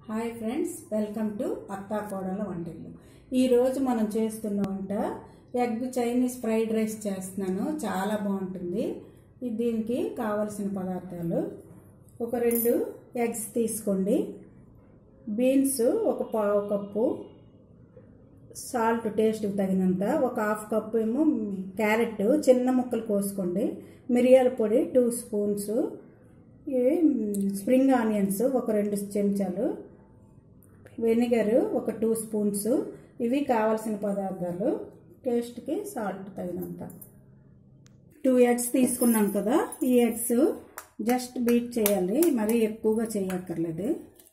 hi friends welcome to అత్తా కోడల వంటలు ఈరోజు మనం చేస్తున్న వంట ఎగ్ చైనీస్ ఫ్రైడ్ రైస్ చేస్తున్నాను చాలా బాగుంటుంది ఇది దీనికి కావలసిన పదార్థాలు ఒక రెండు ఎగ్స్ తీసుకోండి బీన్స్ ఒక పావు కప్పు సాల్ట్ టేస్ట్కి తగినంత ఒక హాఫ్ కప్పు ఏమో క్యారెట్ చిన్న ముక్కలు కోసుకోండి మిరియాల పొడి టూ స్పూన్స్ ఇవి స్ప్రింగ్ ఆనియన్స్ ఒక రెండు చెంచాలు వెనిగర్ ఒక టూ స్పూన్స్ ఇవి కావాల్సిన పదార్థాలు టేస్ట్కి సాల్ట్ తగినంత టూ ఎగ్స్ తీసుకున్నాం కదా ఈ ఎగ్స్ జస్ట్ బీట్ చేయాలి మరీ ఎక్కువగా చేయక్కర్లేదు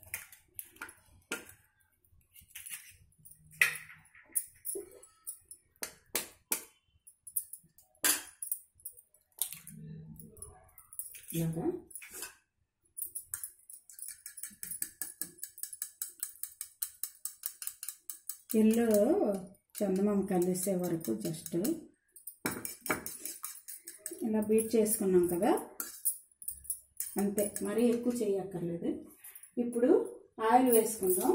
ఇలాగా ఎల్లో చందమామ కలిసే వరకు జస్ట్ ఇలా బీట్ చేసుకున్నాం కదా అంతే మరీ ఎక్కువ చేయక్కర్లేదు ఇప్పుడు ఆయిల్ వేసుకుందాం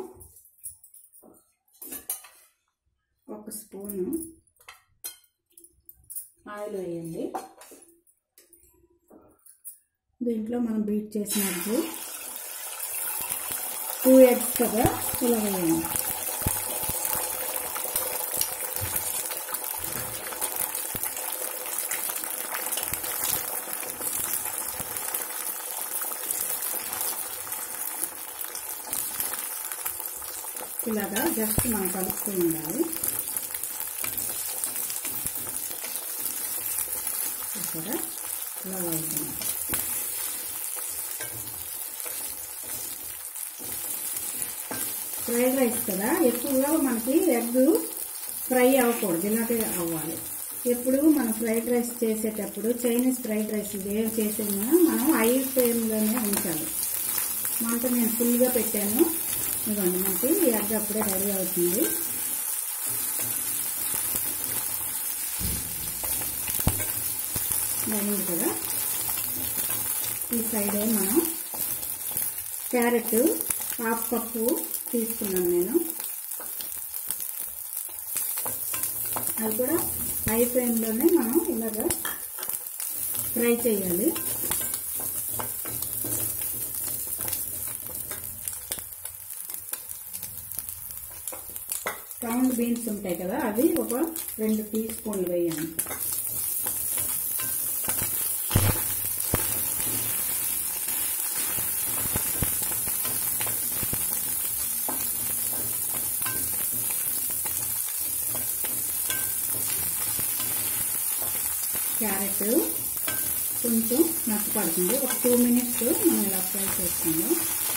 ఒక స్పూను ఆయిల్ వేయండి దీంట్లో మనం బీట్ చేసినట్టు టూ ఎగ్స్ కదా ఇలా వేయండి ఇలాగా జస్ట్ మనం కలుపుతూ ఉండాలి ఇక్కడ ఇలా అవుతుంది ఫ్రైడ్ రైస్ కదా ఎక్కువగా మనకి ఎగ్ ఫ్రై అవ్వకూడదు ఇలాగే అవ్వాలి ఎప్పుడు మనం ఫ్రైడ్ రైస్ చేసేటప్పుడు చైనీస్ ఫ్రైడ్ రైస్ ఏం చేసినా మనం ఐ ఫ్లేమ్లోనే ఉంచాలి మంట నేను ఫుల్గా పెట్టాను ఇవ్వండి మనకి ఎగ్ అప్పుడే రెడీ అవుతుంది అయింది కదా ఈ సైడ్ మనం క్యారెట్ హాఫ్ కప్పు తీసుకున్నాను నేను అది కూడా హై ఫ్లేమ్లోనే మనం ఇలాగా ఫ్రై చేయాలి రౌండ్ బీన్స్ ఉంటాయి కదా అవి ఒక రెండు టీ స్పూన్లు వేయండి క్యారెట్ కొంచెం నచ్చపడుతుంది ఒక టూ మినిట్స్ మనం ఇలా ఫ్రై చేసుకుందాం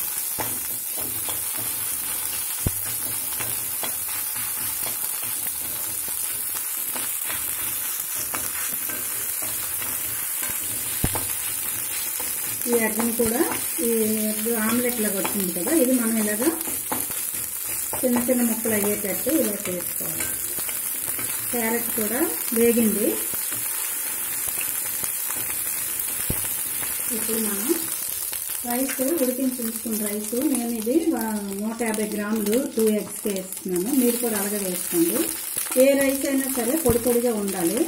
ఈ ఎగ్ని కూడా ఈ ఎగ్ ఆమ్లెట్ లాగా వచ్చింది కదా ఇది మనం ఇలాగా చిన్న చిన్న ముక్కలు అయ్యేటట్టు ఇలా చేసుకోవాలి క్యారెట్ కూడా వేగింది ఇప్పుడు మనం రైస్ ఉడికించి ఉంచుకున్న రైస్ నేను ఇది నూట యాభై గ్రాములు టూ ఎగ్స్కి వేస్తున్నాను మీరు కూడా అలాగే వేసుకోండి ఏ రైస్ అయినా సరే పొడి పొడిగా ఉండాలి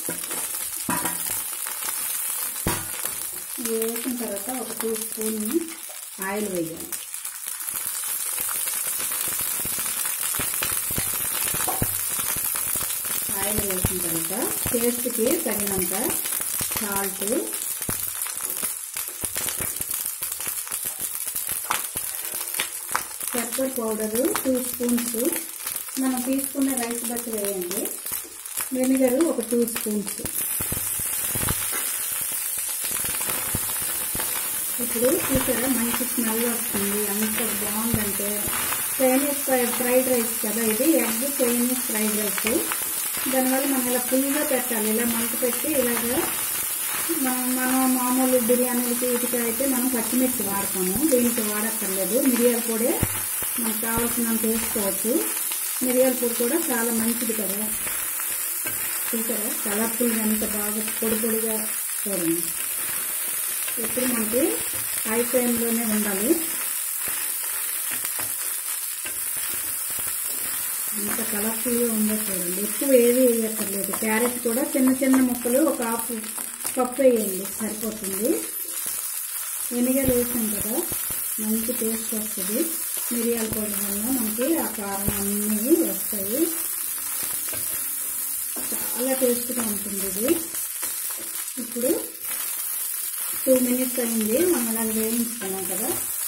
వేసిన తర్వాత ఒక టూ స్పూన్ ఆయిల్ వేయాలి ఆయిల్ వేసిన తర్వాత టేస్ట్కి తగినంత salt pepper powder two spoons మనం తీసుకున్న రైస్ బట్టి వేయండి వెనిగరు ఒక టూ స్పూన్స్ ఇప్పుడు చూసారా మంచి స్మెల్ వస్తుంది అంత బాగుందంటే చైనీస్ ఫ్రైడ్ రైస్ కదా ఇది ఎగ్ చైనీస్ ఫ్రైడ్ రైస్ దానివల్ల మనం ఇలా ఫుల్గా పెట్టాలి ఇలా మంట పెట్టి ఇలాగా మనం మామూలు బిర్యానీలకి వీటికి అయితే మనం పచ్చిమిర్చి వాడతాము దీనికి వాడక్కర్లేదు మిరియాల పొడి మనకు కావాల్సినంత వేసుకోవచ్చు మిరియాల పొడి కూడా చాలా మంచిది కదా చూసారా కలర్ఫుల్గా ఎంత బాగా పొడి పొడిగా చూడండి ఇప్పుడు మనకి హై ఫ్లేమ్లోనే ఉండాలి ఎంత కలర్ఫుల్గా ఉందో చూడండి ఎక్కువ ఏది వేయక్కర్లేదు క్యారెట్ కూడా చిన్న చిన్న ముక్కలు ఒక హాఫ్ కప్ వేయండి సరిపోతుంది వెనిగర్ వేసాం కదా మంచి టేస్ట్ వస్తుంది మిరియాల పొడి వల్ల మనకి ఆ కారం అన్నీ వస్తాయి చాలా టేస్ట్గా ఉంటుంది ఇది ఇప్పుడు టూ మినిట్స్ అయింది మనం దాన్ని వేయించుకున్నాం కదా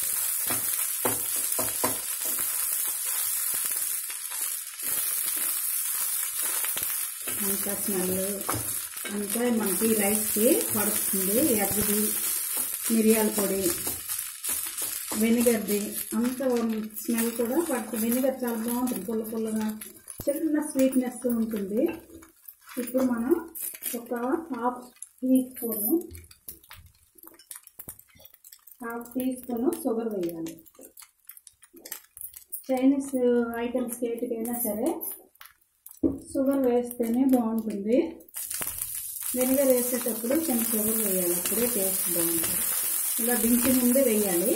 అంతా స్మెల్ అంతా మనకి రైస్కి పడుతుంది ఎర్రది మిరియాల పొడి వెనిగర్ది అంత స్మెల్ కూడా పడుతుంది వెనిగర్ చాలా బాగుంటుంది పుల్ల పుల్లగా చిన్న స్వీట్నెస్ ఉంటుంది ఇప్పుడు మనం ఒక half teaspoon half teaspoon sugar వేయాలి చైనీస్ ఐటమ్స్ ఏటికైనా సరే షుగర్ వేస్తేనే బాగుంటుంది వెనిగర్ వేసేటప్పుడు కొంచెం షుగర్ వేయాలి అప్పుడే టేస్ట్ బాగుంటుంది ఇలా దించి ముందే వేయాలి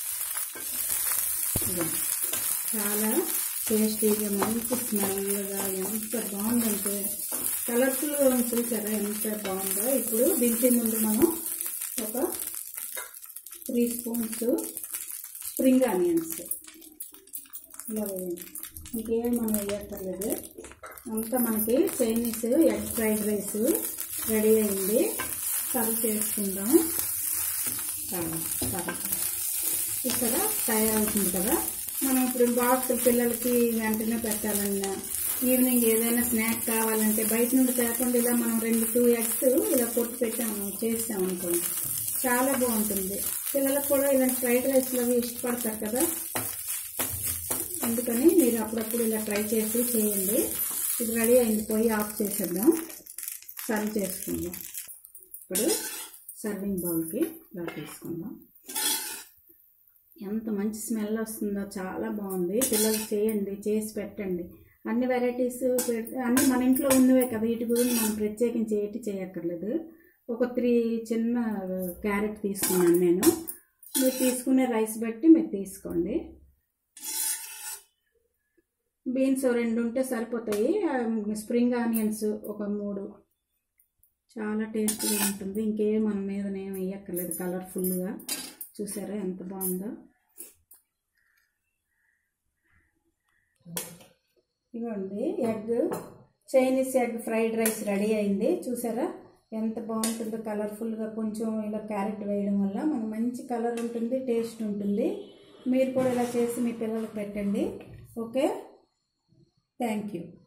ఇలా చాలా టేస్టీగా మంచి స్మెల్గా ఎంత బాగుందంటే కలర్ఫుల్గా ఉంది చూసారా ఎంత బాగుందో ఇప్పుడు దించే ముందు మనం ఒక త్రీ స్పూన్స్ స్ప్రింగ్ ఆనియన్స్ ఇలా వేయండి ఇంకేం మనం వేయక్కర్లేదు అంతా మనకి Chinese egg fried rice ready అయింది సర్వ్ చేసుకుందాం ఇక్కడ తయారవుతుంది కదా మనం ఇప్పుడు బాక్స్ పిల్లలకి వెంటనే పెట్టాలన్నా ఈవినింగ్ ఏదైనా స్నాక్ కావాలంటే బయట నుండి తేకుండా ఇలా మనం రెండు టూ ఎగ్స్ ఇలా పొట్టు పెట్టాము చేసాం అనుకోండి చాలా బాగుంటుంది పిల్లలకు కూడా ఇలాంటి ఫ్రైడ్ రైస్లు అవి ఇష్టపడతారు కదా అందుకని మీరు అప్పుడప్పుడు ఇలా ట్రై చేసి చేయండి ఇది రెడీ అయింది పోయి ఆఫ్ చేసేద్దాం సర్వ్ చేసుకుందాం ఇప్పుడు సర్వింగ్ బౌల్కి ఇలా తీసుకుందాం ఎంత మంచి స్మెల్ వస్తుందో చాలా బాగుంది పిల్లలు చేయండి చేసి పెట్టండి అన్ని వెరైటీస్ అన్ని మన ఇంట్లో ఉన్నవే కదా వీటి గురించి మనం ప్రత్యేకించి ఏటి చేయక్కర్లేదు ఒక త్రీ చిన్న క్యారెట్ తీసుకున్నాను నేను మీరు తీసుకునే రైస్ బట్టి మీరు తీసుకోండి బీన్స్ రెండు ఉంటే సరిపోతాయి స్ప్రింగ్ ఆనియన్స్ ఒక మూడు చాలా టేస్టీగా ఉంటుంది ఇంకేం మన మీద ఏం వేయక్కర్లేదు కలర్ఫుల్గా చూసారా ఎంత బాగుందో ఇవ్వండి egg Chinese egg fried rice ready అయింది చూసారా ఎంత బాగుంటుందో కలర్ఫుల్గా కొంచెం ఇలా క్యారెట్ వేయడం వల్ల మనకు మంచి కలర్ ఉంటుంది టేస్ట్ ఉంటుంది మీరు కూడా ఇలా చేసి మీ పిల్లలకు పెట్టండి ఓకే థ్యాంక్ యూ